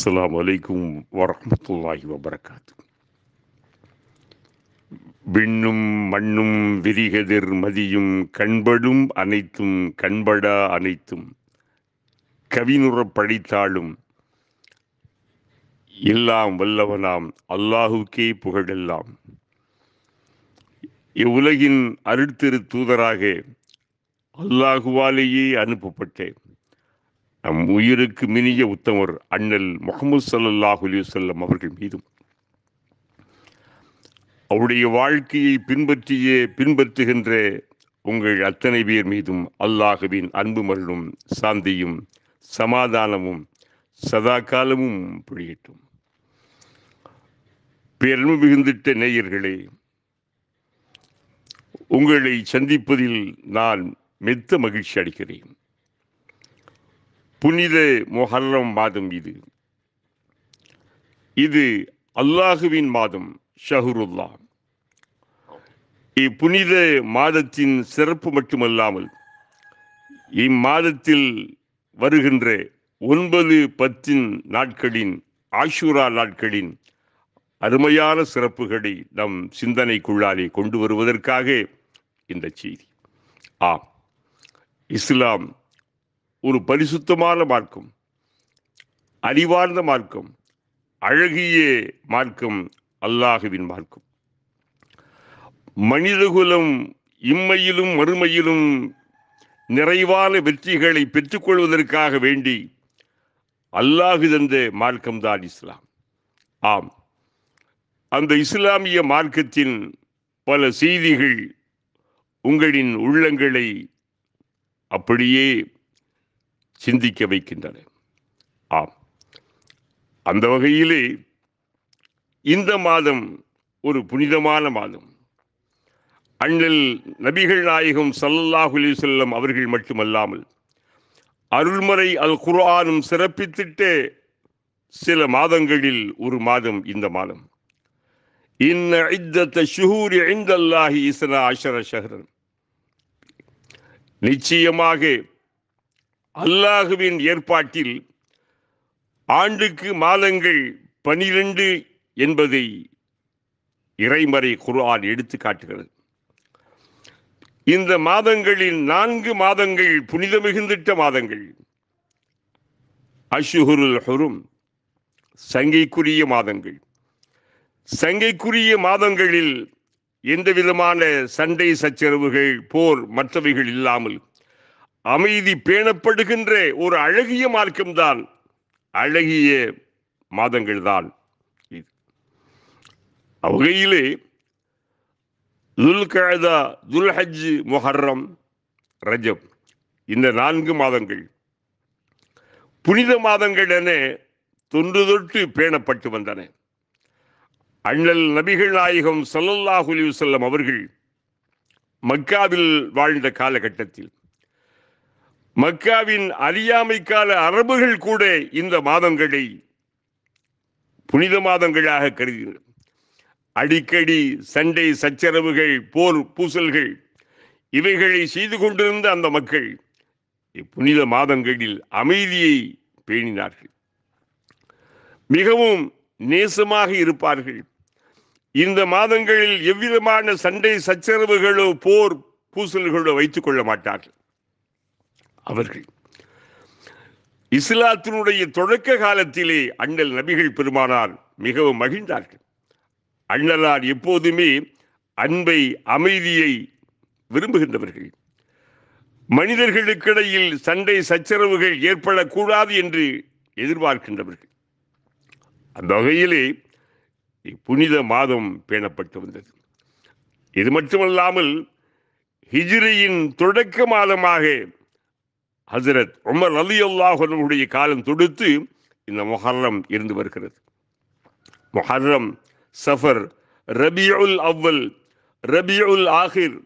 அஸ்ஸலாமு அலைக்கும் வரஹ்மத்துல்லாஹி வபரகாத்து விண்ணும் மண்ணும் விரிகதிர் மதியும் கண்படும் அனைத்தும் கண்படா அனைத்தும் கவினுறப் படித்தாலும் எல்லாம் வல்லவனாம் அல்லாஹுக்கே புகழெல்லாம் இவ்வுலகின் அருட்திரு தூதராக அல்லாஹுவாலேயே அனுப்பப்பட்டேன் நம் உயிருக்கு மினிய உத்தமர் அண்ணல் முகமது சல்லாஹூ அலிவசல்லம் அவர்கள் மீதும் அவருடைய வாழ்க்கையை பின்பற்றிய பின்பற்றுகின்ற உங்கள் அத்தனை பேர் மீதும் அல்லாஹுவின் அன்பு மருளும் சாந்தியும் சமாதானமும் சதா காலமும் பொழியட்டும் பேரன்பு மிகுந்திட்ட நேயர்களே உங்களை சந்திப்பதில் நான் மெத்த மகிழ்ச்சி அடைகிறேன் புனித மொஹர்ரம் மாதம் இது இது அல்லாஹுவின் மாதம் ஷஹருல்லா இப்புனித மாதத்தின் சிறப்பு மட்டுமல்லாமல் இம்மாதத்தில் வருகின்ற ஒன்பது பத்தின் நாட்களின் ஆஷூரா நாட்களின் அருமையான சிறப்புகளை நம் சிந்தனைக்குள்ளாலே கொண்டு வருவதற்காக இந்த செய்தி ஆம் இஸ்லாம் ஒரு பரிசுத்தமான மார்க்கம் அறிவார்ந்த மார்க்கம் அழகிய மார்க்கம் அல்லாஹுவின் மார்க்கம் மனிதகுலம் இம்மையிலும் மறுமையிலும் நிறைவான வெற்றிகளை பெற்றுக்கொள்வதற்காக வேண்டி அல்லாஹு தந்த மார்க்கம்தான் இஸ்லாம் ஆம் அந்த இஸ்லாமிய மார்க்கத்தின் பல செய்திகள் உங்களின் உள்ளங்களை அப்படியே சிந்திக்க வைக்கின்றன ஆம் அந்த வகையிலே இந்த மாதம் ஒரு புனிதமான மாதம் அண்ணல் நபிகள் நாயகம் சல்லல்லாஹு செல்லம் அவர்கள் மட்டுமல்லாமல் அருள்மறை அல் குர்ஆனும் சிறப்பித்திட்ட சில மாதங்களில் ஒரு மாதம் இந்த மாதம் இன்ன இத்தத்த ஷுஹூரி ஐந்தல்லாஹி இஸ்னா அஷர ஷஹரன் நிச்சயமாக அல்லாஹுவின் ஏற்பாட்டில் ஆண்டுக்கு மாதங்கள் பனிரெண்டு என்பதை இறைமறை குர்ஆன் எடுத்து காட்டுகிறது இந்த மாதங்களில் நான்கு மாதங்கள் புனித மிகுந்திட்ட மாதங்கள் அஷுஹுருல் ஹுரும் சங்கைக்குரிய மாதங்கள் சங்கைக்குரிய மாதங்களில் எந்த விதமான சண்டை சச்சரவுகள் போர் மற்றவைகள் இல்லாமல் அமைதி பேணப்படுகின்ற ஒரு அழகிய மார்க்கம்தான் அழகிய மாதங்கள் தான் இது அவ்வகையிலே துல்கழதா துல்ஹஜ் முஹர்ரம் ரஜப் இந்த நான்கு மாதங்கள் புனித மாதங்கள் என தொன்று தொட்டு பேணப்பட்டு வந்தன அண்ணல் நபிகள் நாயகம் சல்லல்லாஹு அலி வல்லம் அவர்கள் மக்காவில் வாழ்ந்த காலகட்டத்தில் மக்காவின் அறியாமை கால அரபுகள் கூட இந்த மாதங்களை புனித மாதங்களாக கருதினர் அடிக்கடி சண்டை சச்சரவுகள் போர் பூசல்கள் இவைகளை செய்து கொண்டிருந்த அந்த மக்கள் புனித மாதங்களில் அமைதியை பேணினார்கள் மிகவும் நேசமாக இருப்பார்கள் இந்த மாதங்களில் எவ்விதமான சண்டை சச்சரவுகளோ போர் பூசல்களோ வைத்துக் கொள்ள மாட்டார்கள் அவர்கள் இஸ்லாத்தினுடைய தொடக்க காலத்திலே அண்ணல் நபிகள் பெருமானார் மிகவும் மகிழ்ந்தார்கள் அண்ணலார் எப்போதுமே அன்பை அமைதியை விரும்புகின்றவர்கள் மனிதர்களுக்கிடையில் சண்டை சச்சரவுகள் ஏற்படக்கூடாது என்று எதிர்பார்க்கின்றவர்கள் அந்த வகையிலே புனித மாதம் பேணப்பட்டு வந்தது இது மட்டுமல்லாமல் ஹிஜ்ரியின் தொடக்க மாதமாக ஹசரத் உமர் அலி அல்லாஹனுடைய காலம் தொடுத்து இந்த மொஹர்ரம் இருந்து வருகிறது மொஹர்ரம் சஃபர் ரபியுல் அவ்வல் ரபியுல் ஆஹிர்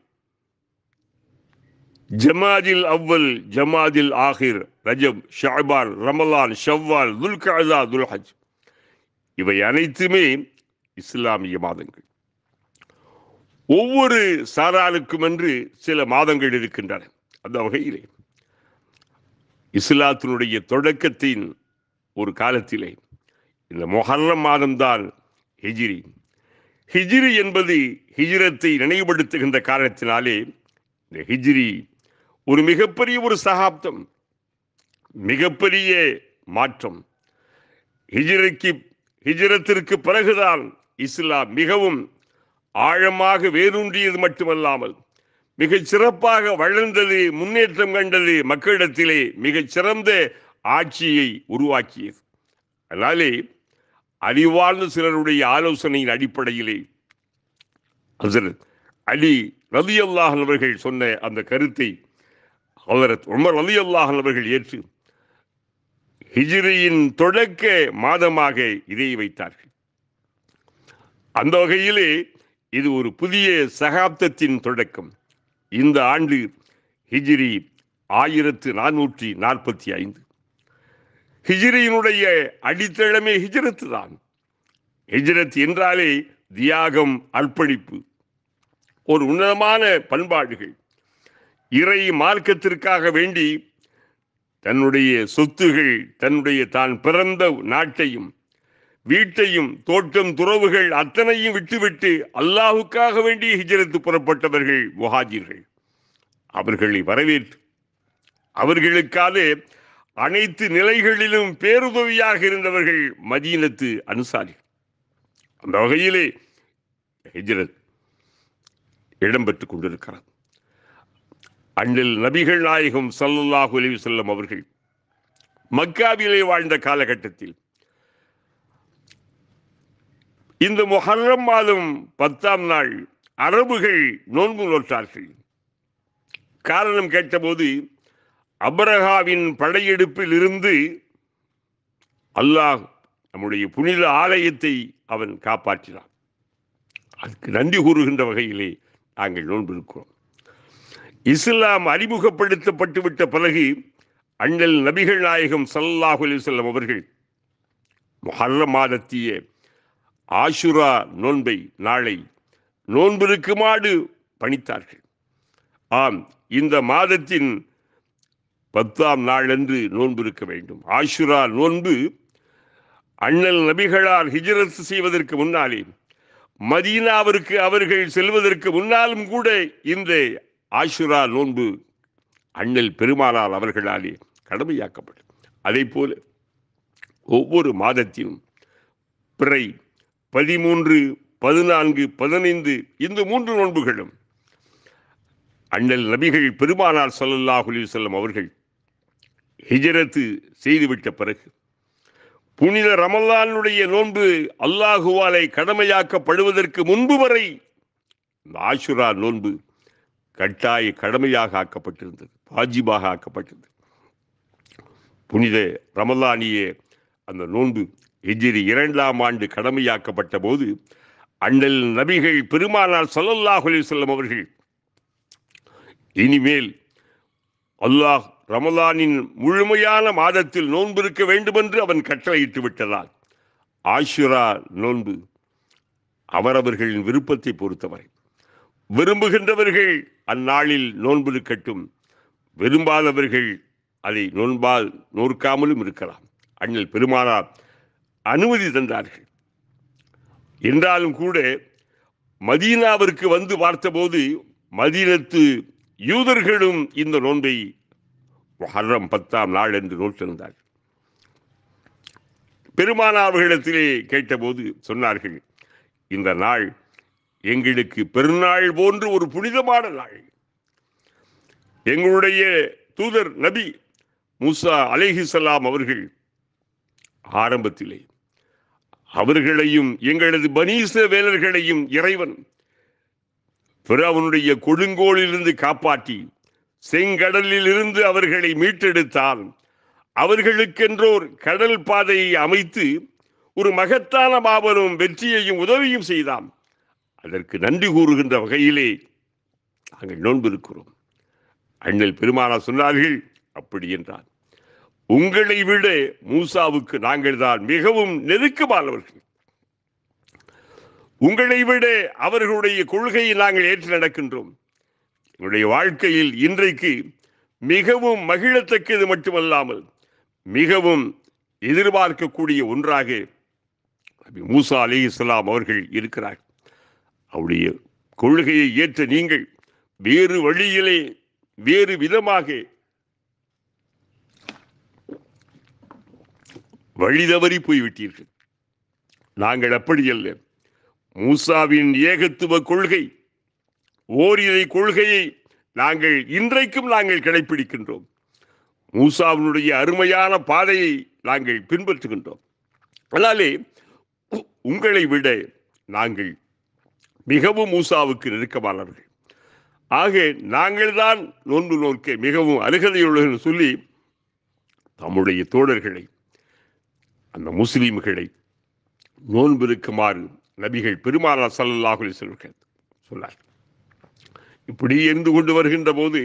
ஜமாதில் அவ்வல் ஜமாதில் ஆஹிர் ரஜப் ஷாபான் ரமலான் ஷவ்வால் துல்கா துல்ஹஜ் இவை அனைத்துமே இஸ்லாமிய மாதங்கள் ஒவ்வொரு சாராருக்கும் என்று சில மாதங்கள் இருக்கின்றன அந்த வகையிலே இஸ்லாத்தினுடைய தொடக்கத்தின் ஒரு காலத்திலே இந்த மொஹர்ரம் மாதம்தான் ஹிஜிரி ஹிஜிரி என்பது ஹிஜ்ரத்தை நினைவுபடுத்துகின்ற காரணத்தினாலே இந்த ஹிஜ்ரி ஒரு மிகப்பெரிய ஒரு சகாப்தம் மிகப்பெரிய மாற்றம் ஹிஜ்ரக்கு ஹிஜ்ரத்திற்கு பிறகுதான் இஸ்லாம் மிகவும் ஆழமாக வேரூன்றியது மட்டுமல்லாமல் மிகச் சிறப்பாக வளர்ந்தது முன்னேற்றம் கண்டது மக்களிடத்திலே மிகச் சிறந்த ஆட்சியை உருவாக்கியது அதனாலே அறிவார்ந்த சிலருடைய ஆலோசனையின் அடிப்படையிலே ஹசரத் அலி ரதி அல்லாஹன் அவர்கள் சொன்ன அந்த கருத்தை ஹசரத் உமர் ரதி அல்லாஹன் அவர்கள் ஏற்று ஹிஜ்ரியின் தொடக்க மாதமாக இதை வைத்தார்கள் அந்த வகையிலே இது ஒரு புதிய சகாப்தத்தின் தொடக்கம் இந்த ஆண்டு ஹிஜ்ரி ஆயிரத்து நானூற்றி நாற்பத்தி ஐந்து ஹிஜ்ரியினுடைய அடித்தளமே ஹிஜ்ரத்து தான் ஹிஜ்ரத் என்றாலே தியாகம் அர்ப்பணிப்பு ஒரு உன்னதமான பண்பாடுகள் இறை மார்க்கத்திற்காக வேண்டி தன்னுடைய சொத்துகள் தன்னுடைய தான் பிறந்த நாட்டையும் வீட்டையும் தோட்டம் துறவுகள் அத்தனையும் விட்டுவிட்டு அல்லாஹுக்காக வேண்டி ஹிஜரத்து புறப்பட்டவர்கள் முஹாஜிர்கள் அவர்களை வரவேற்று அவர்களுக்காக அனைத்து நிலைகளிலும் பேருதவியாக இருந்தவர்கள் மதீனத்து அனுசாரி அந்த வகையிலே ஹிஜ்ரத் இடம்பெற்றுக் கொண்டிருக்கிறார் அண்ணில் நபிகள் நாயகம் சல்லல்லாஹு அலைஹி வஸல்லம் அவர்கள் மக்காவிலே வாழ்ந்த காலகட்டத்தில் இந்த முஹர்ரம் மாதம் பத்தாம் நாள் அரபுகள் நோன்பு நோற்றார்கள் காரணம் கேட்டபோது அப்ரஹாவின் படையெடுப்பில் இருந்து அல்லாஹ் நம்முடைய புனித ஆலயத்தை அவன் காப்பாற்றினான் அதுக்கு நன்றி கூறுகின்ற வகையிலே நாங்கள் நோன்பு இருக்கிறோம் இஸ்லாம் அறிமுகப்படுத்தப்பட்டு விட்ட பிறகு அண்ணல் நபிகள் நாயகம் சல்லாஹு அலிசல்லம் அவர்கள் முஹர்ர மாதத்திய ஆஷுரா நோன்பை நாளை நோன்பிருக்குமாறு பணித்தார்கள் ஆம் இந்த மாதத்தின் பத்தாம் நாளன்று நோன்பு இருக்க வேண்டும் ஆஷுரா நோன்பு அண்ணல் நபிகளால் ஹிஜரத் செய்வதற்கு முன்னாலே மதீனாவிற்கு அவர்கள் செல்வதற்கு முன்னாலும் கூட இந்த ஆஷுரா நோன்பு அண்ணல் பெருமானார் அவர்களாலே கடமையாக்கப்படும் அதே போல ஒவ்வொரு மாதத்திலும் பிறை பதிமூன்று பதினான்கு பதினைந்து இந்த மூன்று நோன்புகளும் அண்ணல் நபிகள் பெருமானார் ஸல்லல்லாஹு அலைஹி வஸல்லம் அவர்கள் ஹிஜரத்து செய்துவிட்ட பிறகு புனித ரமலானுடைய நோன்பு அல்லாஹுவாலை கடமையாக்கப்படுவதற்கு முன்பு வரை இந்த ஆஷுரா நோன்பு கட்டாய கடமையாக ஆக்கப்பட்டிருந்தது வாஜிபாக ஆக்கப்பட்டது புனித ரமலானிய அந்த நோன்பு எஜிரி இரண்டாம் ஆண்டு கடமையாக்கப்பட்ட போது அண்ணல் நபிகள் பெருமானார் ஸல்லல்லாஹு அலைஹி வஸல்லம் அவர்கள் இனிமேல் அல்லாஹ் ரமலானின் முழுமையான மாதத்தில் நோன்பு இருக்க வேண்டும் என்று அவன் கட்டளையிட்டு விட்டதால் ஆஷுரா நோன்பு அவரவர்களின் விருப்பத்தை பொறுத்தவரை விரும்புகின்றவர்கள் அந்நாளில் நோன்பு இருக்கட்டும் விரும்பாதவர்கள் அதை நோன்பால் நோற்காமலும் இருக்கலாம் அண்ணல் பெருமானார் அனுமதி தந்தார்கள் என்றாலும் கூட மதீனாவிற்கு வந்து பார்த்தபோது மதீனத்து யூதர்களும் இந்த நோன்பை முஹர்ரம் பத்தாம் நாள் என்று நோட்டிருந்தார் பெருமானார்களிடத்திலே கேட்டபோது சொன்னார்கள் இந்த நாள் எங்களுக்கு பெருநாள் போன்று ஒரு புனிதமான நாள் எங்களுடைய தூதர் நபி மூசா அலைஹிசலாம் அவர்கள் ஆரம்பத்திலே அவர்களையும் எங்களது பனீச வேலர்களையும் இறைவன் பிறவனுடைய கொடுங்கோலிலிருந்து காப்பாற்றி செங்கடலில் இருந்து அவர்களை மீட்டெடுத்தால் அவர்களுக்கென்றோர் கடல் பாதையை அமைத்து ஒரு மகத்தான மாபெரும் வெற்றியையும் உதவியும் செய்தாம் அதற்கு நன்றி கூறுகின்ற வகையிலே நாங்கள் நோன்பு இருக்கிறோம் அண்ணல் பெருமானா சொன்னார்கள் அப்படி என்றார் உங்களை விட மூசாவுக்கு நாங்கள் தான் மிகவும் நெருக்கமானவர்கள் உங்களை விட அவர்களுடைய கொள்கையை நாங்கள் ஏற்று நடக்கின்றோம் எங்களுடைய வாழ்க்கையில் இன்றைக்கு மிகவும் மகிழத்தக்கது மட்டுமல்லாமல் மிகவும் எதிர்பார்க்கக்கூடிய ஒன்றாக நபி மூசா அலி இஸ்லாம் அவர்கள் இருக்கிறார் அவருடைய கொள்கையை ஏற்ற நீங்கள் வேறு வழியிலே வேறு விதமாக வழி தவறி போய்விட்டீர்கள் நாங்கள் அப்படி அல்ல மூசாவின் ஏகத்துவ கொள்கை ஓரிரை கொள்கையை நாங்கள் இன்றைக்கும் நாங்கள் கடைபிடிக்கின்றோம் மூசாவினுடைய அருமையான பாதையை நாங்கள் பின்பற்றுகின்றோம் அதனாலே உ- உங்களை விட நாங்கள் மிகவும் மூசாவுக்கு நெருக்கமானவர்கள் ஆக நாங்கள் தான் நோன்பு நோக்க மிகவும் அருகதையுள்ளவர்கள் சொல்லி தம்முடைய தோழர்களை அந்த முஸ்லீம்களை நோன்பு இருக்குமாறு நபிகள் பெருமானார் ஸல்லல்லாஹு அலைஹி வஸல்லம் சொன்னார் இப்படி இருந்து கொண்டு வருகின்ற போது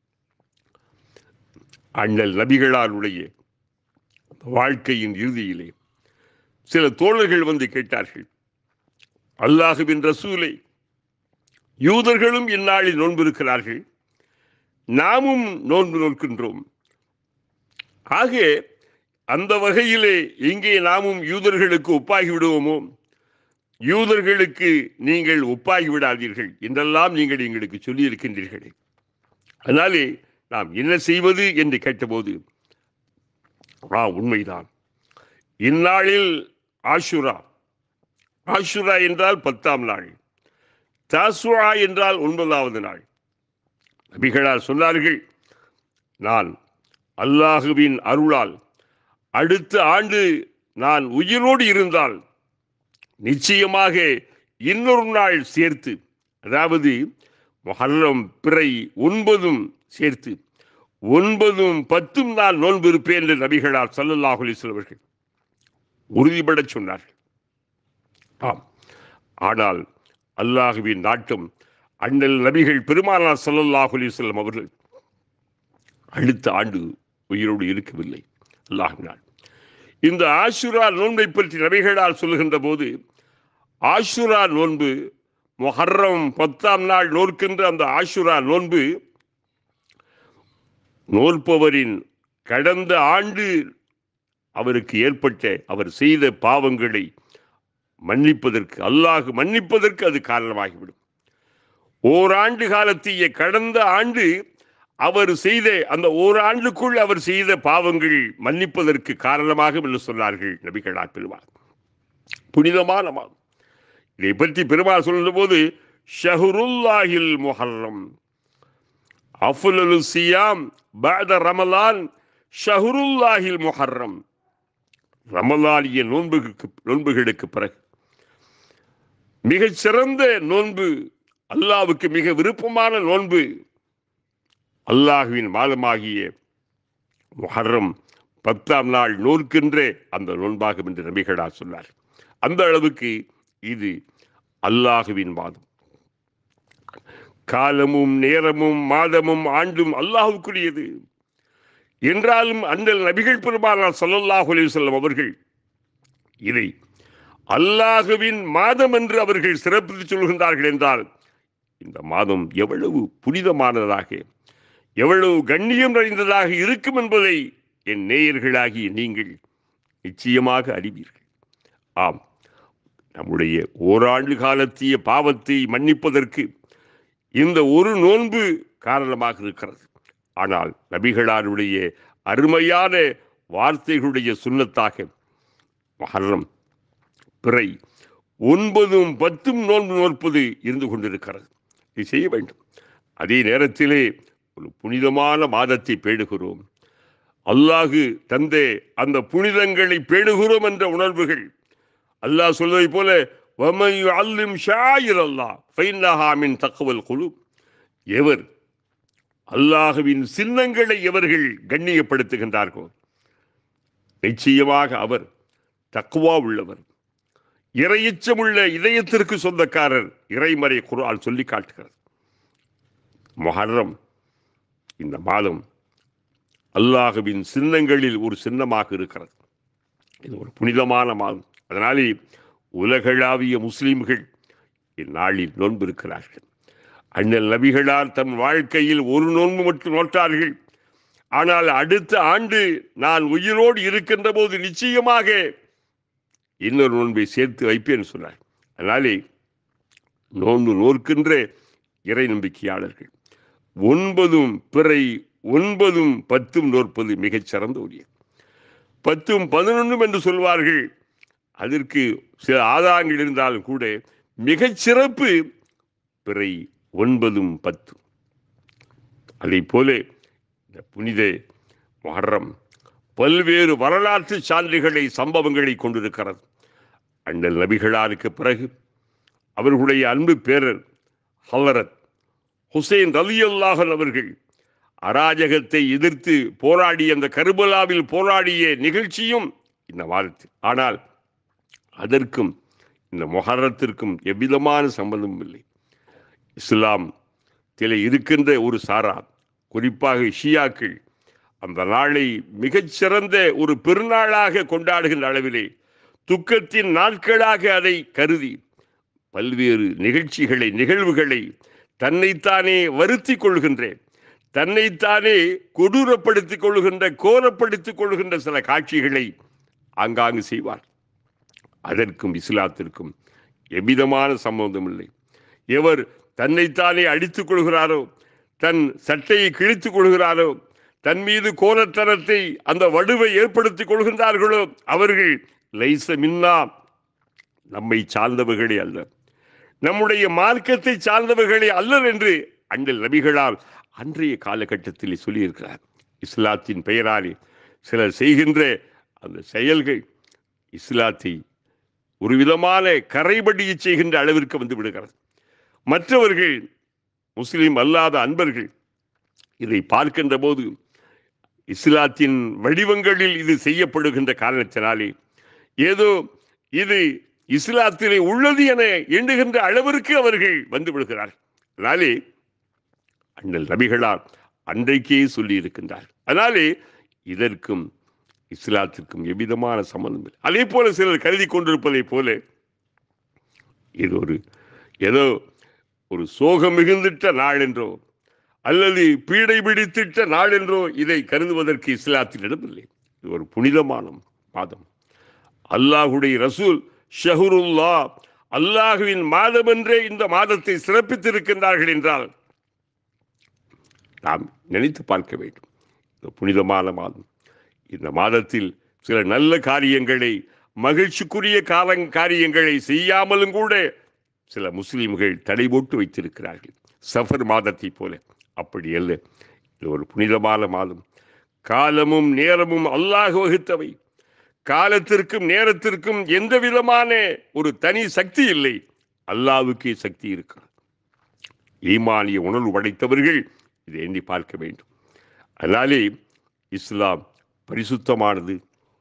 அண்ணல் நபிகளாருடைய வாழ்க்கையின் இறுதியிலே சில தோழர்கள் வந்து கேட்டார்கள் அல்லாஹுவின் ரசூலை யூதர்களும் இந்நாளில் நோன்பு இருக்கிறார்கள் நாமும் நோன்பு நோக்கின்றோம் ஆக அந்த வகையிலே இங்கே நாமும் யூதர்களுக்கு ஒப்பாகி விடுவோமோ யூதர்களுக்கு நீங்கள் ஒப்பாகி விடாதீர்கள் என்றெல்லாம் நீங்கள் எங்களுக்கு சொல்லி இருக்கின்றீர்களே அதனாலே நாம் என்ன செய்வது என்று கேட்டபோது ஆ உண்மைதான் இந்நாளில் ஆஷுரா ஆஷுரா என்றால் பத்தாம் நாள் தாசுரா என்றால் ஒன்பதாவது நாள் நபிகளார் சொன்னார்கள் நான் அல்லாஹுவின் அருளால் அடுத்த ஆண்டு நான் உயிரோடு இருந்தால் நிச்சயமாக இன்னொரு நாள் சேர்த்து அதாவது மொஹர்ரம் பிறை ஒன்பதும் சேர்த்து ஒன்பதும் பத்தும் நான் நோன்பு இருப்பேன் என்று நபிகளார் ஸல்லல்லாஹு அலைஹி வஸல்லம் அவர்கள் உறுதிபடச் சொன்னார்கள் ஆம் ஆனால் அல்லாஹுவின் நாட்டம் அண்ணல் நபிகள் பெருமானார் ஸல்லல்லாஹு அலைஹி வஸல்லம் அவர்கள் அடுத்த ஆண்டு உயிரோடு இருக்கவில்லை அல்லாஹினால் இந்த ஆஷுரா நோன்பை பற்றி நபிகளால் சொல்லுகின்ற போது ஆஷுரா நோன்பு மொஹர்ரம் பத்தாம் நாள் நோற்கின்ற அந்த ஆஷுரா நோன்பு நோற்பவரின் கடந்த ஆண்டு அவருக்கு ஏற்பட்ட அவர் செய்த பாவங்களை மன்னிப்பதற்கு அல்லாஹ் மன்னிப்பதற்கு அது காரணமாகிவிடும் ஓராண்டு காலத்திய கடந்த ஆண்டு அவர் செய்த அந்த ஓராண்டுக்குள் அவர் செய்த பாவங்கள் மன்னிப்பதற்கு காரணமாக என்று சொன்னார்கள் நபிகளார் பெருமாள் புனிதமான மாதம் இதை பற்றி பெருமாள் சொல்லுற போது ஷஹருல்லாஹில் முஹர்ரம் அஃபுலு சியாம் பாத ரமலான் ஷஹருல்லாஹில் முஹர்ரம் ரமலானிய நோன்புகளுக்கு நோன்புகளுக்கு பிறகு மிகச் சிறந்த நோன்பு அல்லாவுக்கு மிக விருப்பமான நோன்பு அல்லாஹுவின் மாதமாகிய முஹர்ரம் பத்தாம் நாள் நோற்கின்ற அந்த நோன்பாகும் என்று நபிகளார் சொன்னார் அந்த அளவுக்கு இது அல்லாஹுவின் மாதம் காலமும் நேரமும் மாதமும் ஆண்டும் அல்லாஹுக்குரியது என்றாலும் அந்த நபிகள் பெருமானார் ஸல்லல்லாஹு அலைஹி வஸல்லம் அவர்கள் இதை அல்லாஹுவின் மாதம் என்று அவர்கள் சிறப்பித்து சொல்கின்றார்கள் என்றால் இந்த மாதம் எவ்வளவு புனிதமானதாக எவ்வளவு கண்ணியம் நிறைந்ததாக இருக்கும் என்பதை என் நேயர்களாகிய நீங்கள் நிச்சயமாக அறிவீர்கள் ஆம் நம்முடைய ஓராண்டு காலத்திய பாவத்தை மன்னிப்பதற்கு இந்த ஒரு நோன்பு காரணமாக இருக்கிறது ஆனால் நபிகளாருடைய அருமையான வார்த்தைகளுடைய சுண்ணத்தாக மஹர்ரம் பிறை ஒன்பதும் பத்தும் நோன்பு நோற்பது இருந்து கொண்டிருக்கிறது இது செய்ய வேண்டும் அதே நேரத்திலே ஒரு புனிதமான மாதத்தை பேணுகிறோம் அல்லாஹு தந்த அந்த புனிதங்களை பேணுகிறோம் என்ற உணர்வுகள் அல்லாஹ் சொல்வதை போல வமன் யுஅல்லிம் ஷாயிர் அல்லாஹ் ஃபைன்னஹா மின் தக்வல் குலு எவர் அல்லாஹுவின் சின்னங்களை எவர்கள் கண்ணியப்படுத்துகின்றார்களோ நிச்சயமாக அவர் தக்குவா உள்ளவர் இறையச்சமுள்ள இதயத்திற்கு சொந்தக்காரர் இறைமறை குரால் சொல்லி காட்டுகிறது மொஹர்ரம் இந்த மாதம் அல்லாஹுவின் சின்னங்களில் ஒரு சின்னமாக இருக்கிறது இது ஒரு புனிதமான மாதம் அதனாலே உலகளாவிய முஸ்லிம்கள் இந்நாளில் நோன்பு இருக்கிறார்கள் அண்ணல் நபிகளார் தம் வாழ்க்கையில் ஒரு நோன்பு மட்டும் நோட்டார்கள் ஆனால் அடுத்த ஆண்டு நான் உயிரோடு இருக்கின்ற போது நிச்சயமாக இன்னொரு நோன்பை சேர்த்து வைப்பேன் சொன்னார் அதனாலே நோன்பு நோர்க்கின்ற இறை நம்பிக்கையாளர்கள் ஒன்பதும் பிறை ஒன்பதும் பத்தும் நோற்பது மிகச் சிறந்த உரிய பத்தும் பதினொன்றும் என்று சொல்வார்கள் அதற்கு சில ஆதாரங்கள் இருந்தாலும் கூட மிகச் சிறப்பு பிறை ஒன்பதும் பத்தும் அதை போல இந்த புனித மகரம் பல்வேறு வரலாற்று சான்றுகளை சம்பவங்களை கொண்டிருக்கிறது அண்ணல் நபிகளாருக்கு பிறகு அவர்களுடைய அன்பு பேரர் ஹலரத் ஹுசைன் ரலி அல்லாஹன் அவர்கள் அராஜகத்தை எதிர்த்து போராடிய அந்த கருபலாவில் போராடிய நிகழ்ச்சியும் இந்த மாதத்தில் ஆனால் அதற்கும் இந்த மொஹரத்திற்கும் எவ்விதமான சம்பந்தமும் இல்லை இஸ்லாம் தில இருக்கின்ற ஒரு சாரா குறிப்பாக ஷியாக்கள் அந்த நாளை மிகச்சிறந்த ஒரு பெருநாளாக கொண்டாடுகின்ற அளவிலே துக்கத்தின் நாட்களாக அதை கருதி பல்வேறு நிகழ்ச்சிகளை நிகழ்வுகளை தன்னைத்தானே வருத்தி கொள்கின்றேன் தன்னைத்தானே கொடூரப்படுத்திக் கொள்கின்ற கோரப்படுத்திக் கொள்கின்ற சில காட்சிகளை ஆங்காங்கு செய்வார் அதற்கும் இஸ்லாத்திற்கும் எவ்விதமான சம்பந்தம் இல்லை எவர் தன்னைத்தானே அடித்துக் கொள்கிறாரோ தன் சட்டையை கிழித்துக் கொள்கிறாரோ தன் மீது கோரத்தனத்தை அந்த வடுவை ஏற்படுத்திக் கொள்கின்றார்களோ அவர்கள் லைச மின்னா நம்மை சார்ந்தவர்களே அல்ல நம்முடைய மார்க்கத்தை சார்ந்தவர்களே அல்லர் என்று அண்ணல் நபிகளால் அன்றைய காலகட்டத்தில் சொல்லியிருக்கிறார் இஸ்லாத்தின் பெயராலே சிலர் செய்கின்ற அந்த செயல்கள் இஸ்லாத்தை ஒரு விதமான கரைபடிய செய்கின்ற அளவிற்கு வந்து விடுகிறது மற்றவர்கள் முஸ்லிம் அல்லாத அன்பர்கள் இதை பார்க்கின்ற போது இஸ்லாத்தின் வடிவங்களில் இது செய்யப்படுகின்ற காரணத்தினாலே ஏதோ இது இஸ்லாத்திலே உள்ளது என எண்ணுகின்ற அளவிற்கு அவர்கள் வந்து விடுகிறார்கள் அதனாலே அண்ணல் நபிகளார் அன்றைக்கே சொல்லி இருக்கின்றார் அதனாலே இதற்கும் இஸ்லாத்திற்கும் எவ்விதமான சம்பந்தம் இல்லை அதே போல சிலர் கருதி கொண்டிருப்பதை போல இது ஒரு ஏதோ ஒரு சோகம் மிகுந்திட்ட நாள் என்றோ அல்லது பீடை பிடித்திட்ட நாள் என்றோ இதை கருதுவதற்கு இஸ்லாத்தில் இடமில்லை இது ஒரு புனிதமான மாதம் அல்லாஹுடைய ரசூல் ஷஹருல்லா அல்லாஹுவின் மாதம் என்றே இந்த மாதத்தை சிறப்பித்திருக்கின்றார்கள் என்றால் நாம் நினைத்து பார்க்க வேண்டும் இந்த புனிதமான மாதம் இந்த மாதத்தில் சில நல்ல காரியங்களை மகிழ்ச்சிக்குரிய கால காரியங்களை செய்யாமலும் கூட சில முஸ்லிம்கள் தடை போட்டு வைத்திருக்கிறார்கள் சஃபர் மாதத்தை போல அப்படி அல்ல இது ஒரு புனிதமான மாதம் காலமும் நேரமும் அல்லாஹ் வகுத்தவை காலத்திற்கும் நேரத்திற்கும் எந்த விதமான ஒரு தனி சக்தி இல்லை அல்லாவுக்கே சக்தி இருக்கிறது ஈமானிய உணர்வு படைத்தவர்கள் இதை எண்ணி பார்க்க வேண்டும் அதனாலே இஸ்லாம் பரிசுத்தமானது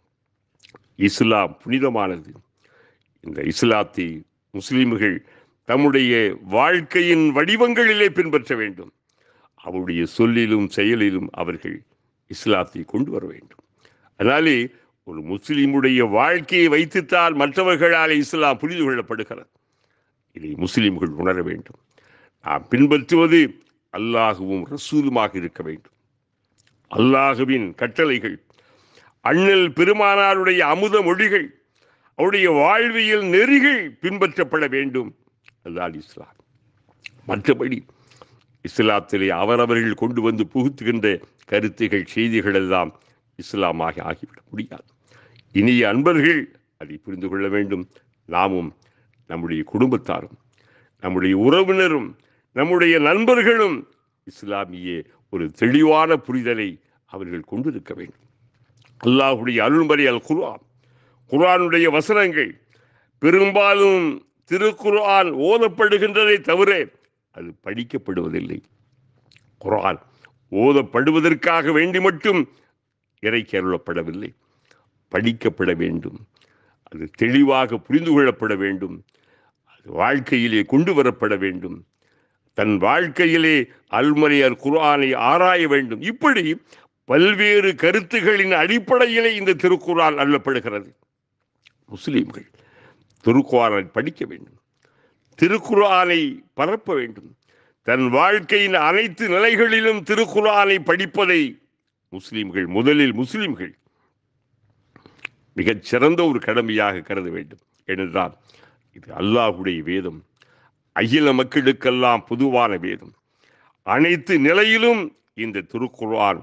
இஸ்லாம் புனிதமானது இந்த இஸ்லாத்தை முஸ்லிம்கள் தம்முடைய வாழ்க்கையின் வடிவங்களிலே பின்பற்ற வேண்டும் அவருடைய சொல்லிலும் செயலிலும் அவர்கள் இஸ்லாத்தை கொண்டு வர வேண்டும் அதனாலே ஒரு முஸ்லிமுடைய வாழ்க்கையை வைத்துத்தான் மற்றவர்களால் இஸ்லாம் புரிந்து கொள்ளப்படுகிறது இதை முஸ்லிம்கள் உணர வேண்டும் நாம் பின்பற்றுவது அல்லாஹுவும் ரசூலுமாக இருக்க வேண்டும் அல்லாஹுவின் கட்டளைகள் அண்ணல் பெருமானாருடைய அமுத மொழிகள் அவருடைய வாழ்வியல் நெறிகள் பின்பற்றப்பட வேண்டும் அதுதான் இஸ்லாம் மற்றபடி இஸ்லாத்திலே அவரவர்கள் கொண்டு வந்து புகுத்துகின்ற கருத்துகள் செய்திகள் எல்லாம் இஸ்லாமாக ஆகிவிட முடியாது இனிய அன்பர்கள் அதை புரிந்து கொள்ள வேண்டும் நாமும் நம்முடைய குடும்பத்தாரும் நம்முடைய உறவினரும் நம்முடைய நண்பர்களும் இஸ்லாமிய ஒரு தெளிவான புரிதலை அவர்கள் கொண்டிருக்க வேண்டும் அல்லாஹுடைய அருள்மறை அல் குர்ஆன் குர்ஆனுடைய வசனங்கள் பெரும்பாலும் திருக்குர்ஆன் ஓதப்படுகின்றதை தவிர அது படிக்கப்படுவதில்லை குர்ஆன் ஓதப்படுவதற்காக வேண்டி மட்டும் இறைக்கு அருளப்படவில்லை படிக்கப்பட வேண்டும் அது தெளிவாக புரிந்து கொள்ளப்பட வேண்டும் அது வாழ்க்கையிலே கொண்டு வரப்பட வேண்டும் தன் வாழ்க்கையிலே அல்மறையர் குர்ஆனை ஆராய வேண்டும் இப்படி பல்வேறு கருத்துகளின் அடிப்படையிலே இந்த திருக்குர்ஆன் அள்ளப்படுகிறது முஸ்லிம்கள் திருக்குர்ஆனை படிக்க வேண்டும் திருக்குர்ஆனை பரப்ப வேண்டும் தன் வாழ்க்கையின் அனைத்து நிலைகளிலும் திருக்குர்ஆனை படிப்பதை முஸ்லிம்கள் முதலில் முஸ்லிம்கள் மிகச் சிறந்த ஒரு கடமையாக கருத வேண்டும் ஏனென்றால் இது அல்லாஹுடைய வேதம் அகில மக்களுக்கெல்லாம் பொதுவான வேதம் அனைத்து நிலையிலும் இந்த திருக்குர்ஆன்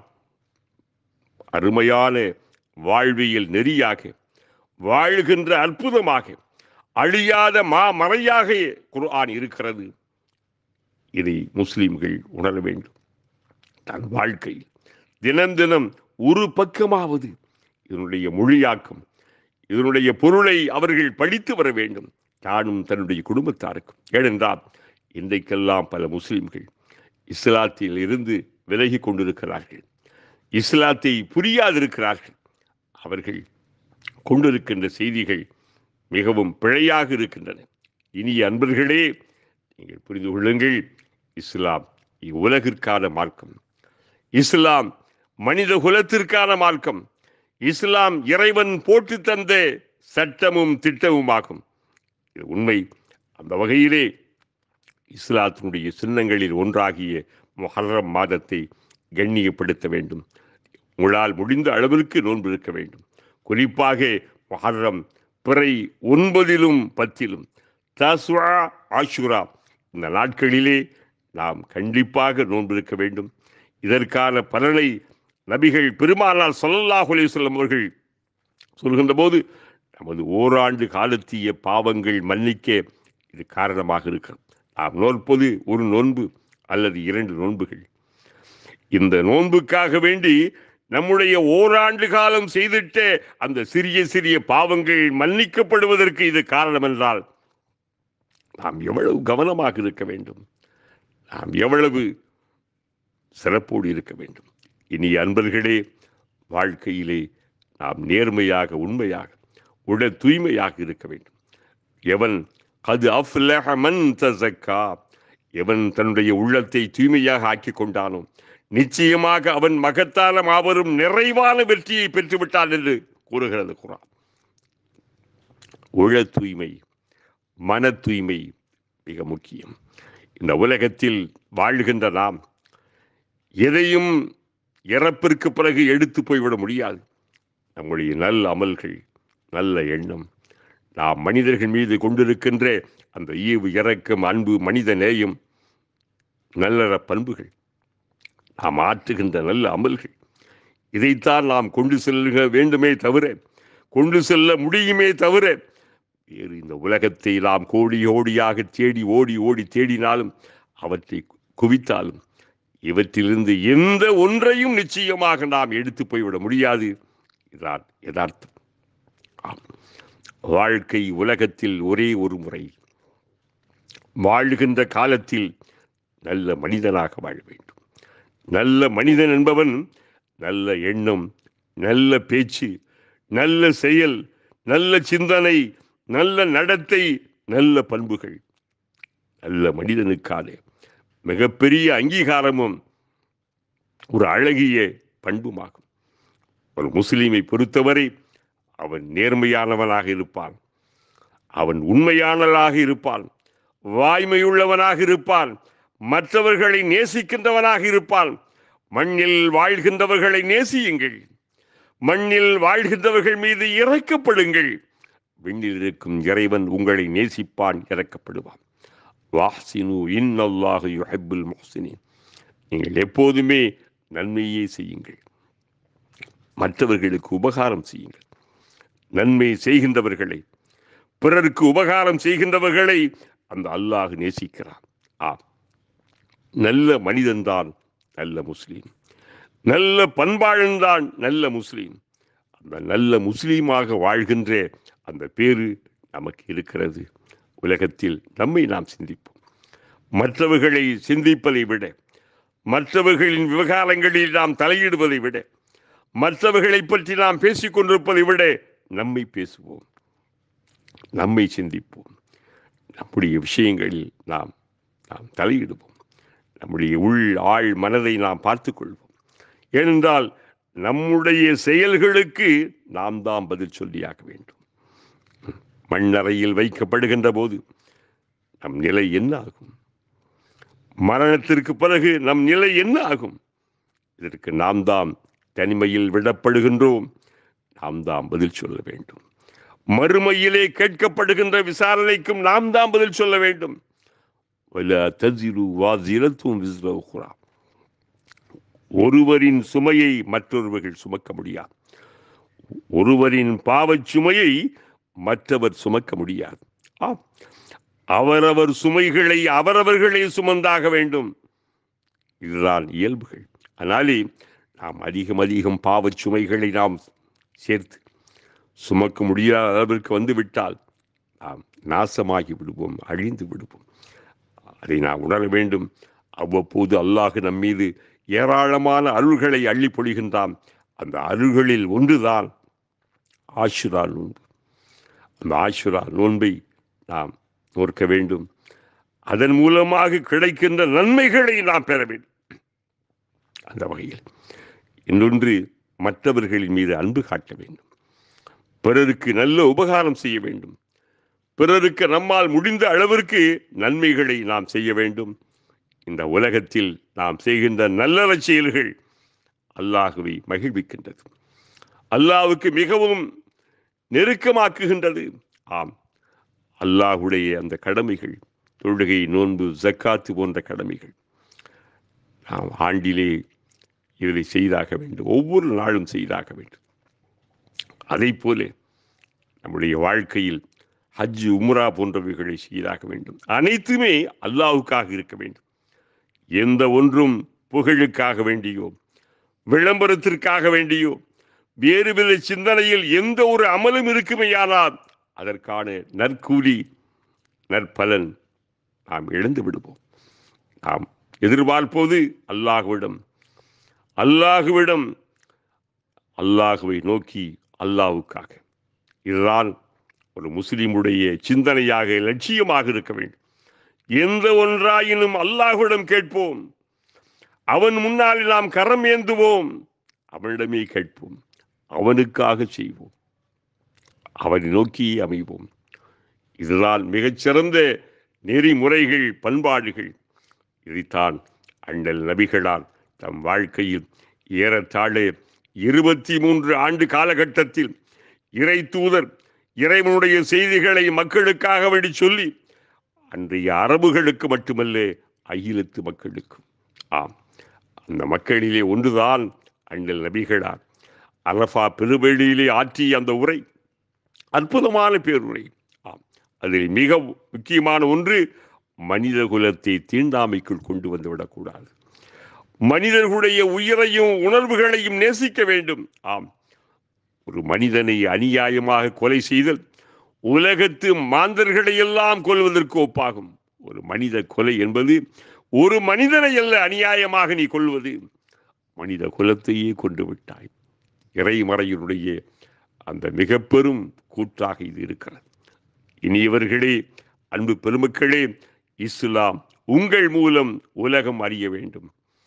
அருமையான வாழ்வியல் நெறியாக வாழ்கின்ற அற்புதமாக அழியாத மா மறையாக குர்ஆன் இருக்கிறது இதை முஸ்லிம்கள் உணர வேண்டும் தன் வாழ்க்கையில் தினம் தினம் ஒரு பக்கமாவது இதனுடைய மொழியாக்கம் இதனுடைய பொருளை அவர்கள் படித்து வர வேண்டும் தானும் தன்னுடைய குடும்பத்தாருக்கும் ஏனென்றால் இன்றைக்கெல்லாம் பல முஸ்லிம்கள் இஸ்லாத்தில் இருந்து விலகி கொண்டிருக்கிறார்கள் இஸ்லாத்தை புரியாதிருக்கிறார்கள் அவர்கள் கொண்டிருக்கின்ற செய்திகள் மிகவும் பிழையாக இருக்கின்றன இனிய அன்பர்களே நீங்கள் புரிந்து கொள்ளுங்கள் இஸ்லாம் இவ்வுலகிற்கான மார்க்கம் இஸ்லாம் மனித குலத்திற்கான மார்க்கம் இஸ்லாம் இறைவன் போட்டு தந்த சட்டமும் திட்டமுமாகும் இது உண்மை அந்த வகையிலே இஸ்லாத்தினுடைய சின்னங்களில் ஒன்றாகிய முஹர்ரம் மாதத்தை கண்ணியப்படுத்த வேண்டும் உங்களால் முடிந்த அளவிற்கு நோன்பு இருக்க வேண்டும் குறிப்பாக முஹர்ரம் பிறை ஒன்பதிலும் பத்திலும் தஸ்வா ஆஷுரா இந்த நாட்களிலே நாம் கண்டிப்பாக நோன்பு இருக்க வேண்டும் இதற்கான பலனை நபிகள் பெருமானார் ஸல்லல்லாஹு அலைஹி வஸல்லம் அவர்கள் சொல்கின்ற போது நமது ஓராண்டு காலத்திய பாவங்கள் மன்னிக்க இது காரணமாக இருக்கிறது நாம் நோற்பது ஒரு நோன்பு அல்லது இரண்டு நோன்புகள் இந்த நோன்புக்காக வேண்டி நம்முடைய ஓராண்டு காலம் செய்திட்ட அந்த சிறிய சிறிய பாவங்கள் மன்னிக்கப்படுவதற்கு இது காரணம் என்றால் நாம் எவ்வளவு கவனமாக இருக்க வேண்டும் நாம் எவ்வளவு சிறப்போடு இருக்க வேண்டும் இனி அன்பர்களே வாழ்க்கையிலே நாம் நேர்மையாக உண்மையாக உட தூய்மையாக இருக்க வேண்டும் எவன் கது அஃப்லஹ மன் தஸக்கா எவன் தன்னுடைய உள்ளத்தை தூய்மையாக ஆக்கி கொண்டானோ நிச்சயமாக அவன் மகத்தான மாபெரும் நிறைவான வெற்றியை பெற்றுவிட்டான் என்று கூறுகிறது குரான் உள தூய்மை மன தூய்மை மிக முக்கியம் இந்த உலகத்தில் வாழ்கின்ற நாம் எதையும் இறப்பிற்கு பிறகு எடுத்து போய்விட முடியாது நம்முடைய நல்ல அமல்கள் நல்ல எண்ணம் நாம் மனிதர்கள் மீது கொண்டிருக்கின்ற அந்த ஈவு இறக்கம் அன்பு மனித நேயம் நல்லற பண்புகள் நாம் ஆற்றுகின்ற நல்ல அமல்கள் இதைத்தான் நாம் கொண்டு செல்ல வேண்டுமே தவிர கொண்டு செல்ல முடியுமே தவிர வேறு இந்த உலகத்தை நாம் கோடி கோடியாக தேடி ஓடி ஓடி தேடினாலும் அவற்றை குவித்தாலும் இவற்றிலிருந்து எந்த ஒன்றையும் நிச்சயமாக நாம் எடுத்து போய்விட முடியாது இதான் யதார்த்தம் ஆம். வாழ்க்கை உலகத்தில் ஒரே ஒரு முறை வாழ்கின்ற காலத்தில் நல்ல மனிதனாக வாழ வேண்டும் நல்ல மனிதன் என்பவன் நல்ல எண்ணம் நல்ல பேச்சு நல்ல செயல் நல்ல சிந்தனை நல்ல நடத்தை நல்ல பண்புகள் நல்ல மனிதனுக்கான மிகப்பெரிய அங்கீகாரமும் ஒரு அழகிய பண்புமாகும் ஒரு முஸ்லீமை பொறுத்தவரை அவன் நேர்மையானவனாக இருப்பான் அவன் உண்மையானவனாக இருப்பான் வாய்மையுள்ளவனாக இருப்பான் மற்றவர்களை நேசிக்கின்றவனாக இருப்பான் மண்ணில் வாழ்கின்றவர்களை நேசியுங்கள் மண்ணில் வாழ்கின்றவர்கள் மீது இறக்கப்படுங்கள் விண்ணில் இருக்கும் இறைவன் உங்களை நேசிப்பான் இறக்கப்படுவான் வாஹ்சினு இன்னல்லாஹு யுஹிப்புல் முஹ்சினின் நீங்கள் எப்போதுமே நன்மையே செய்யுங்கள் மற்றவர்களுக்கு உபகாரம் செய்யுங்கள் நன்மை செய்கின்றவர்களை பிறருக்கு உபகாரம் செய்கின்றவர்களை அந்த அல்லாஹ் நேசிக்கிறான் ஆம் நல்ல மனிதன்தான் நல்ல முஸ்லீம் நல்ல பண்பாளன்தான் நல்ல முஸ்லீம் அந்த நல்ல முஸ்லீமாக வாழ்கின்ற அந்த பேரு நமக்கு இருக்கிறது உலகத்தில் நம்மை நாம் சிந்திப்போம் மற்றவர்களை சிந்திப்பதை விட மற்றவர்களின் விவகாரங்களில் நாம் தலையிடுவதை விட மற்றவர்களை பற்றி நாம் பேசிக் கொண்டிருப்பதை விட நம்மை பேசுவோம் நம்மை சிந்திப்போம் நம்முடைய விஷயங்களில் நாம் நாம் தலையிடுவோம் நம்முடைய உள் ஆழ் மனதை நாம் பார்த்துக் கொள்வோம் ஏனென்றால் நம்முடைய செயல்களுக்கு நாம் தான் பதில் சொல்லியாக வேண்டும் மண்ணறையில் வைக்கப்படுகின்ற போது நம் நிலை என்ன ஆகும் மரணத்திற்கு பிறகு நம் நிலை என்ன ஆகும் இதற்கு நாம் தான் தனிமையில் விடப்படுகின்றோம் நாம் தான் பதில் சொல்ல வேண்டும் மறுமையிலே கேட்கப்படுகின்ற விசாரணைக்கும் நாம் தான் பதில் சொல்ல வேண்டும் وَلَا تَزِرُ وَازِرَةٌ وِزْرَ أُخْرَى. ஒருவரின் சுமையை மற்றொருவர்கள் சுமக்க முடியாது ஒருவரின் பாவச் சுமையை மற்றவர் சுமக்க முடியாது ஆம் அவரவர் சுமைகளை அவரவர்களே சுமந்தாக வேண்டும் இதுதான் இயல்புகள் அதனாலே நாம் அதிகம் அதிகம் பாவச் சுமைகளை நாம் சேர்த்து சுமக்க முடியாத அளவிற்கு வந்து விட்டால் நாம் நாசமாகி விடுவோம் அழிந்து விடுவோம் அதை நாம் உணர வேண்டும் அவ்வப்போது அல்லாஹ் நம் மீது ஏராளமான அருள்களை அள்ளி பொழிகின்றான் அந்த அருள்களில் ஒன்றுதான் ஆஷுரா நோன்பு அந்த ஆஷுரா நோன்பை நாம் நோற்க வேண்டும் அதன் மூலமாக கிடைக்கின்ற நன்மைகளை நாம் பெற வேண்டும் அந்த வகையில் இன்னொன்று மற்றவர்களின் மீது அன்பு காட்ட வேண்டும் பிறருக்கு நல்ல உபகாரம் செய்ய வேண்டும் பிறருக்கு நம்மால் முடிந்த அளவிற்கு நன்மைகளை நாம் செய்ய வேண்டும் இந்த உலகத்தில் நாம் செய்கின்ற நல்லற செயல்கள் அல்லாஹுவை மகிழ்விக்கின்றது அல்லாஹ்வுக்கு மிகவும் நெருக்கமாக்குகின்றது ஆம் அல்லாஹுடைய அந்த கடமைகள் தொழுகை நோன்பு ஜக்காத்து போன்ற கடமைகள் நாம் ஆண்டிலே இதை செய்தாக வேண்டும் ஒவ்வொரு நாளும் செய்தாக வேண்டும் அதை போல நம்முடைய வாழ்க்கையில் ஹஜ் உம்ரா போன்றவைகளை செய்தாக வேண்டும் அனைத்துமே அல்லாஹுக்காக இருக்க வேண்டும் எந்த ஒன்றும் புகழுக்காக வேண்டியோ விளம்பரத்திற்காக வேண்டியோ வேறு வித சிந்தனையில் எந்த ஒரு அமலும் இருக்குமேயானால் அதற்கான நற்கூலி நற்பலன் நாம் இழந்து விடுவோம் நாம் எதிர்பார்ப்போது அல்லாஹுவிடம் அல்லாஹுவிடம் அல்லாஹுவை நோக்கி அல்லாஹுக்காக இதுதான் ஒரு முஸ்லிமுடைய சிந்தனையாக லட்சியமாக இருக்க வேண்டும் எந்த ஒன்றாயினும் அல்லாஹுவிடம் கேட்போம் அவன் முன்னால் நாம் கரம் ஏந்துவோம் அவனிடமே கேட்போம் அவனுக்காக செய்வோம் அவனை நோக்கி அமைவோம் இதுதான் மிகச்சிறந்த நெறிமுறைகள் பண்பாடுகள் இதைத்தான் அண்ணல் நபிகளால் தம் வாழ்க்கையில் ஏறத்தாழ இருபத்தி மூன்று ஆண்டு காலகட்டத்தில் இறை தூதர் இறைவனுடைய செய்திகளை மக்களுக்காக வேண்டி சொல்லி அன்றைய அரபுகளுக்கு மட்டுமல்ல அகிலத்து மக்களுக்கும் ஆம் அந்த மக்களிலே ஒன்றுதான் அண்ணல் நபிகளார் அரஃபா பெருவெளியிலே ஆற்றிய அந்த உரை அற்புதமான பேருரை ஆம் அதில் மிக முக்கியமான ஒன்று மனித குலத்தை தீண்டாமைக்குள் கொண்டு வந்து விடக்கூடாது மனிதர்களுடைய உயிரையும் உணர்வுகளையும் நேசிக்க வேண்டும் ஆம் ஒரு மனிதனை அநியாயமாக கொலை செய்தல் உலகத்து மாந்தர்களை எல்லாம் கொல்வதற்கு ஒப்பாகும் ஒரு மனித கொலை என்பது ஒரு மனிதனை அல்ல அநியாயமாக நீ கொள்வது மனித குலத்தையே கொண்டு விட்டாய் இறைமறையினுடைய அந்த மிக பெரும் கூற்றாக இது இருக்கிறது இனியவர்களே அன்பு பெருமக்களே இஸ்லாம் உங்கள் மூலம் உலகம் அறிய வேண்டும்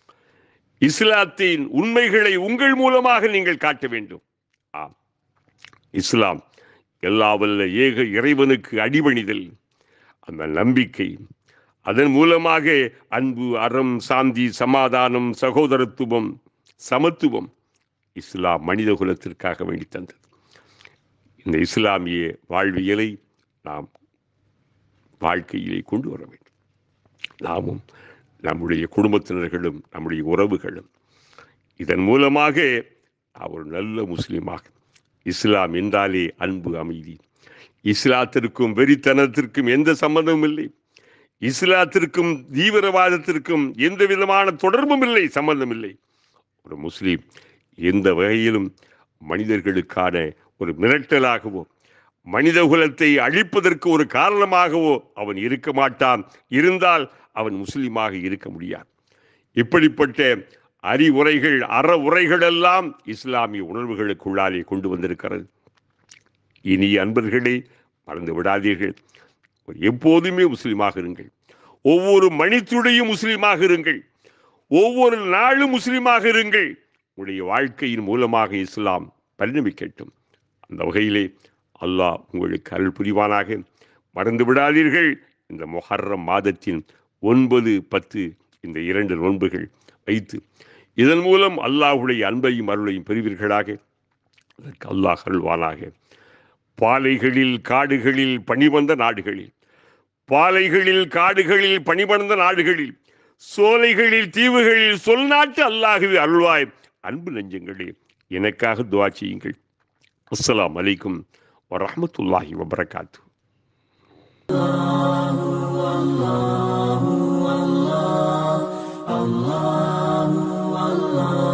இஸ்லாத்தின் உண்மைகளை உங்கள் மூலமாக நீங்கள் காட்ட வேண்டும் ஆம் இஸ்லாம் எல்லா வல்ல ஏக இறைவனுக்கு அடிபணிதல் அந்த நம்பிக்கை அதன் மூலமாக அன்பு அறம் சாந்தி சமாதானம் சகோதரத்துவம் சமத்துவம் இஸ்லாம் மனித குலத்திற்காக வேண்டி தந்தது இந்த இஸ்லாமிய வாழ்வியலை நாம் வாழ்க்கையிலே கொண்டு வர வேண்டும் நாமும் நம்முடைய குடும்பத்தினர்களும் நம்முடைய உறவுகளும் இதன் மூலமாக அவர் நல்ல முஸ்லீமாக இஸ்லாம் என்றாலே அன்பு அமைதி இஸ்லாத்திற்கும் வெறித்தனத்திற்கும் எந்த சம்பந்தமும் இல்லை இஸ்லாத்திற்கும் தீவிரவாதத்திற்கும் எந்த விதமான தொடர்பும் இல்லை சம்பந்தம் இல்லை ஒரு முஸ்லீம் எந்த வகையிலும் மனிதர்களுக்கான ஒரு மிரட்டலாகவோ மனித குலத்தை அழிப்பதற்கு ஒரு காரணமாகவோ அவன் இருக்க மாட்டான் இருந்தால் அவன் முஸ்லீமாக இருக்க முடியாது இப்படிப்பட்ட அறிவுரைகள் அற உரைகள் எல்லாம் இஸ்லாமிய உணர்வுகளுக்குள்ளாலே கொண்டு வந்திருக்கிறது இனி அன்பர்களே மறந்து விடாதீர்கள் எப்போதுமே முஸ்லீமாக இருங்கள் ஒவ்வொரு மணித்துடையும் முஸ்லீமாக இருங்கள் ஒவ்வொரு நாளும் முஸ்லீமாக இருங்கள் உங்களுடைய வாழ்க்கையின் மூலமாக இஸ்லாம் பரிணமிக்கட்டும் அந்த வகையிலே அல்லாஹ் உங்களுக்கு அருள் புரிவானாக மறந்து விடாதீர்கள் இந்த மொஹர்ரம் மாதத்தின் ஒன்பது பத்து இந்த இரண்டு நோன்புகள் வைத்து இதன் மூலம் அல்லாஹுடைய அன்பையும் அருளையும் பெறுவீர்களாக அதற்கு அல்லாஹ் அருள்வானாக பாலைகளில் காடுகளில் பணிவந்த நாடுகளில் பாலைகளில் காடுகளில் பணிபடர்ந்த நாடுகளில் சோலைகளில் தீவுகளில் சொல் நாட்டு அல்லாஹுவே அருள்வாய் அன்பு நெஞ்சங்களே எனக்காக துவா செய்யுங்கள் அஸ்ஸலாமு அலைக்கும் வரஹ்மத்துல்லாஹி வபரகாத்து Allah